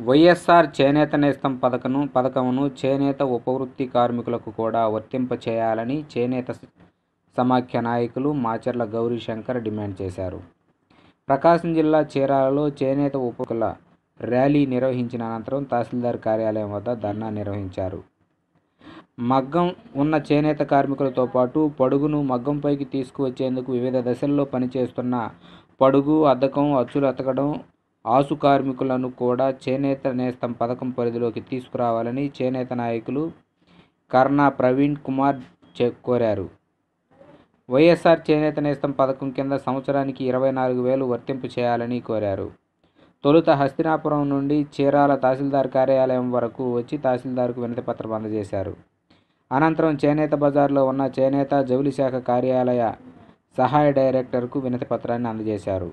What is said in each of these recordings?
వైఎస్ఆర్ చేనేత నేస్తం పథకను పథకమును చేనేత ఉపవృత్తి కార్మికులకు కూడా వర్తింపచేయాలని చేనేత సమాఖ్య నాయకులు మాచర్ల గౌరీశంకర్ డిమాండ్ చేశారు ప్రకాశం జిల్లా చీరాలలో చేనేత ఉపకుల ర్యాలీ నిర్వహించిన అనంతరం తహసీల్దార్ కార్యాలయం వద్ద ధర్నా నిర్వహించారు మగ్గం ఉన్న చేనేత కార్మికులతో పాటు పడుగును మగ్గంపైకి తీసుకువచ్చేందుకు వివిధ దశల్లో పనిచేస్తున్న పడుగు అద్దకం అచ్చులు అతకడం ఆసు కార్మికులను కూడా చేనేత నేస్తం పథకం పరిధిలోకి తీసుకురావాలని చేనేత నాయకులు కర్ణా ప్రవీణ్ కుమార్ చె- కోరారు వైఎస్ఆర్ చేనేత నేస్తం పథకం కింద సంవత్సరానికి ఇరవై నాలుగు వేలు వర్తింపు చేయాలని కోరారు తొలుత హస్తినాపురం నుండి చీరాల తహసీల్దార్ కార్యాలయం వరకు వచ్చి తహసీల్దార్కు వినతి పత్రం అందజేశారు అనంతరం చేనేత బజార్లో ఉన్న చేనేత జౌలి శాఖ కార్యాలయ సహాయ డైరెక్టర్కు వినతి పత్రాన్ని అందజేశారు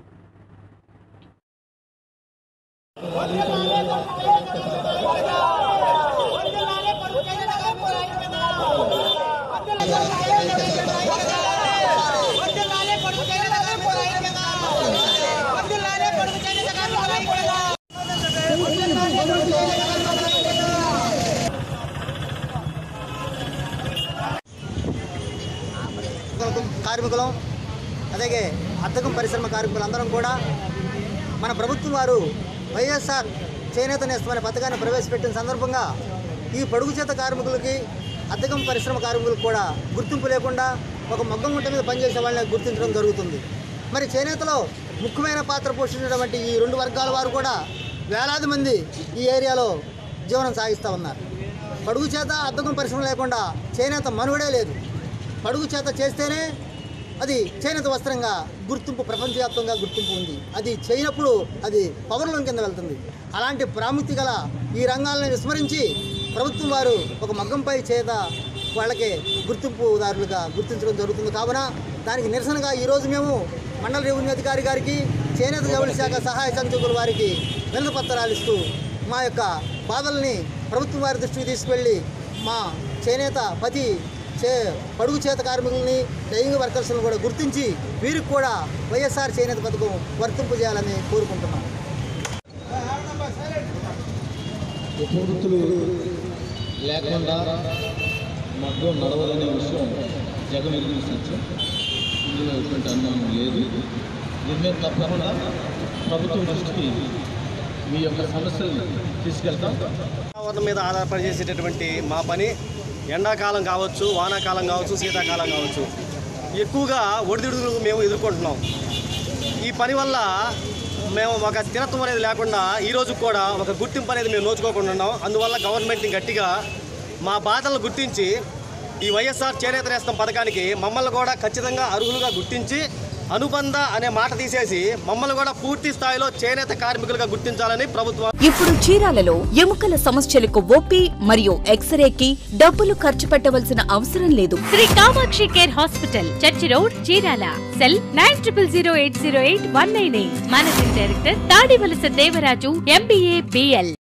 కార్మికులం అలాగే అద్దకం పరిశ్రమ కార్మికులందరం కూడా మన ప్రభుత్వం వారు వైఎస్ఆర్ చేనేత నేస్తం అనే పథకాన్ని ప్రవేశపెట్టిన సందర్భంగా ఈ పొడుగు చేత కార్మికులకి అద్దకం పరిశ్రమ కార్మికులకు కూడా గుర్తింపు లేకుండా ఒక మగ్గం గుంట మీద పనిచేసే వాళ్ళని గుర్తించడం జరుగుతుంది మరి చేనేతలో ముఖ్యమైన పాత్ర పోషించినటువంటి ఈ రెండు వర్గాల వారు కూడా వేలాది మంది ఈ ఏరియాలో జీవనం సాగిస్తూ ఉన్నారు పడుగు చేత అద్దకం పరిశ్రమ లేకుండా చేనేత మనుగడే లేదు పడుగు చేత చేస్తేనే అది చేనేత వస్త్రంగా గుర్తింపు ప్రపంచవ్యాప్తంగా గుర్తింపు ఉంది అది చేయనప్పుడు అది పవర్లం కింద వెళ్తుంది అలాంటి ప్రాముఖ్యత గల ఈ రంగాలను విస్మరించి ప్రభుత్వం వారు ఒక మగ్గంపై చేత వాళ్ళకి గుర్తింపుదారులుగా గుర్తించడం జరుగుతుంది కావున దానికి నిరసనగా ఈరోజు మేము మండల రెవెన్యూ అధికారి గారికి చేనేత జౌళి శాఖ సహాయ సంచకుల వారికి వినతి పత్రాలు ఇస్తూ మా యొక్క బాధల్ని ప్రభుత్వం వారి దృష్టికి తీసుకెళ్ళి మా చేనేత పతి చే పడుగు చేత కార్మికుల్ని డైయింగ్ వర్కర్స్ని కూడా గుర్తించి వీరికి కూడా వైఎస్ఆర్ చేనేత పథకం వర్తింపు చేయాలని కోరుకుంటున్నాం ఉపవృత్తులు లేకుండా మగ్గం నడవదనే విషయం జగమెరిగిన సత్యం ఇందులో ఎటువంటి అనుమానం లేదు దీని మీద తప్పకుండా ప్రభుత్వం దృష్టికి మీ యొక్క సమస్యలు తీసుకెళ్తాం వాతావరణం మీద ఆధారపడి చేసేటటువంటి మా పని ఎండాకాలం కావచ్చు వానాకాలం కావచ్చు శీతాకాలం కావచ్చు ఎక్కువగా ఒడిదుడుగులు మేము ఎదుర్కొంటున్నాం ఈ పని వల్ల మేము ఒక స్థిరత్వం అనేది లేకుండా ఈ రోజు కూడా ఒక గుర్తింపు అనేది మేము నోచుకోకుండా ఉన్నాం అందువల్ల గవర్నమెంట్ని గట్టిగా మా బాధలను గుర్తించి ఈ వైఎస్ఆర్ చేనేత నేస్తం పథకానికి మమ్మల్ని కూడా ఖచ్చితంగా అర్హులుగా గుర్తించి అనుబంధ అనే మాట తీసేసి మమ్మల్ని కూడా పూర్తి స్థాయిలో చేనేత కార్మికులుగా గుర్తించాలని ప్రభుత్వం ఇప్పుడు చీరాలలో ఎముకల సమస్యలకు ఓపీ మరియు ఎక్స్రేకి డబ్బులు ఖర్చు పెట్టవలసిన అవసరం లేదు Shri Kamakshi care hospital church road Chirala cell nine triple zero eight zero eight one nine eight managing director Tadivalasa Devaraju MBA BL